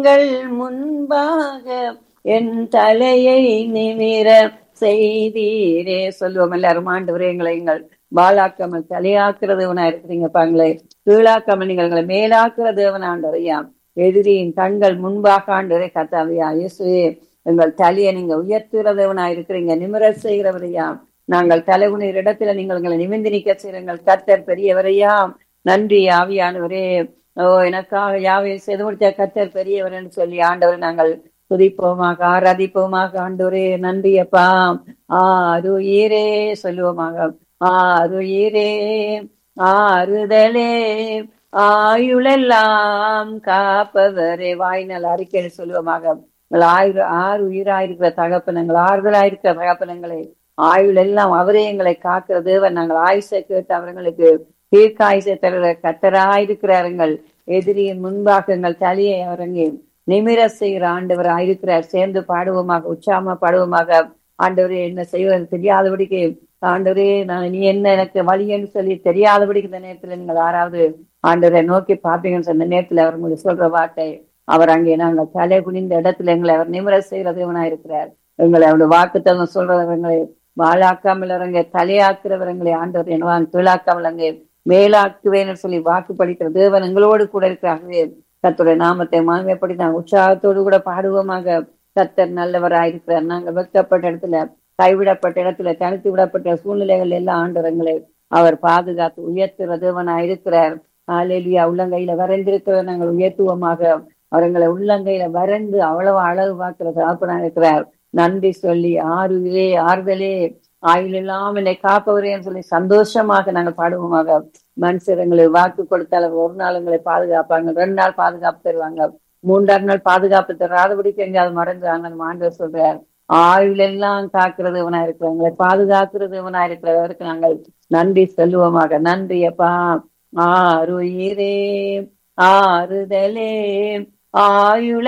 தங்கள் முன்பாக என் தலையை நிமிர செய்தீரே சொல்லுவோம் எல்லாரும் ஆண்டவரே எங்களை எங்கள் பாலாக்காமல் தலையாக்குற தேவனா இருக்கிறீங்க பாங்களே கீழாக்காமல் நீங்கள் எங்களை மேலாக்குற தேவன் ஆண்டவரையா எதிரியின் கண்கள் முன்பாக ஆண்டவரே கத்தாவையா இயேசுவே எங்கள் தலையை நீங்க உயர்த்துகிற தேவனா இருக்கிறீங்க நிமிர செய்கிறவரையா நாங்கள் தலைகுனிர் இடத்துல நீங்கள் எங்களை நிமிந்து நிக்க செய்யுங்கள் கர்த்தர் பெரியவரையா நன்றி ஆவியானவரே ஓ எனக்காக யாவை செய்து முடித்த கர்த்தர் பெரியவர் என்று சொல்லி ஆண்டவரை நாங்கள் துதிப்போமாக ஆராதிப்போமாக ஆண்டவரே நன்றி அப்பா ஆருயிரே சொல்லுவோமாக ஆருயிரே ஆறுதலே ஆயுளெல்லாம் காப்பவரே வாய்நாள் அறிக்கை சொல்லுவோமாக உங்கள் ஆயுள் ஆறு உயிராயிருக்கிற தகப்பனங்கள் ஆறுதலாயிருக்கிற தகப்பனங்களை ஆயுள் எல்லாம் அவரே எங்களை காக்கிற தேவன் நாங்கள் ஆயுசை கேட்டு அவர்களுக்கு தீர்க்காயுசை தருகிற கத்தராயிருக்கிறார்கள் எதிரியின் முன்பாக எங்கள் தலையை அவரங்கே நிமிர செய்கிற ஆண்டவர் ஆயிருக்கிறார் சேர்ந்து பாடுவோமாக உற்சாகமா பாடுவோமாக ஆண்டவரே என்ன செய்வது தெரியாதபடிக்கு ஆண்டவரே நான் நீ என்ன எனக்கு வழி என்று சொல்லி தெரியாதபடிக்கு இந்த நேரத்துல நீங்கள் யாராவது ஆண்டவரை நோக்கி பார்ப்பீங்கன்னு சொன்ன நேரத்துல அவர் உங்களுக்கு சொல்ற வார்த்தை அவர் அங்கே நாங்கள் தலை குனிந்த இடத்துல எங்களை அவர் நிமிர செய்கிற தேவனாயிருக்கிறார் எங்களை அவருடைய வாக்கு தகுந்த சொல்றவங்களை வாழாக்காமல் இறங்க தலையாக்குறவர்களை ஆண்டவர் என்னவான் கீழாக்காமல் அங்கே மேலாக்குவேன்னு சொல்லி வாக்கு படிக்கிற தேவன் எங்களோடு கூட இருக்கிறாகவே கத்துடைய நாமத்தை மாமையப்படி நாங்கள் உற்சாகத்தோடு கூட பாடுவோமாக கத்தர் நல்லவராயிருக்கிறார் நாங்கள் வெட்கப்பட்ட இடத்துல கைவிடப்பட்ட இடத்துல தனித்து விடப்பட்ட சூழ்நிலைகள் எல்லாம் ஆண்டவங்களை அவர் பாதுகாத்து உயர்த்துகிற தேவனாயிருக்கிறார் ஆலேலியா உள்ளங்கையில வரைந்திருக்கிற நாங்கள் உயர்த்துவோமாக அவர்களை உள்ளங்கையில வரைந்து அவ்வளவு அழகு பார்க்கிற தகப்பனா இருக்கிறார் நன்றி சொல்லி ஆறுதலே ஆறுதலே ஆயுள் எல்லாம் என்னை காப்பவரேன்னு சொல்லி சந்தோஷமாக நாங்கள் பாடுவோமாக மனுஷங்களை வாக்கு கொடுத்தால் ஒரு நாள் எங்களை பாதுகாப்பாங்க ரெண்டு நாள் பாதுகாப்பு தருவாங்க மூன்றாறு நாள் பாதுகாப்பு தராதபடிக்கு எங்கேயாவது மறைஞ்சாங்க ஆண்டவர் சொல்றார் ஆயுள் எல்லாம் காக்கிறது இவனா இருக்கிறவங்களை பாதுகாக்கிறது இவனா இருக்கிறவருக்கு நாங்கள் நன்றி சொல்லுவோமாக நன்றி அப்பா ஆறுயிரே ஆறுதலே ஆயுள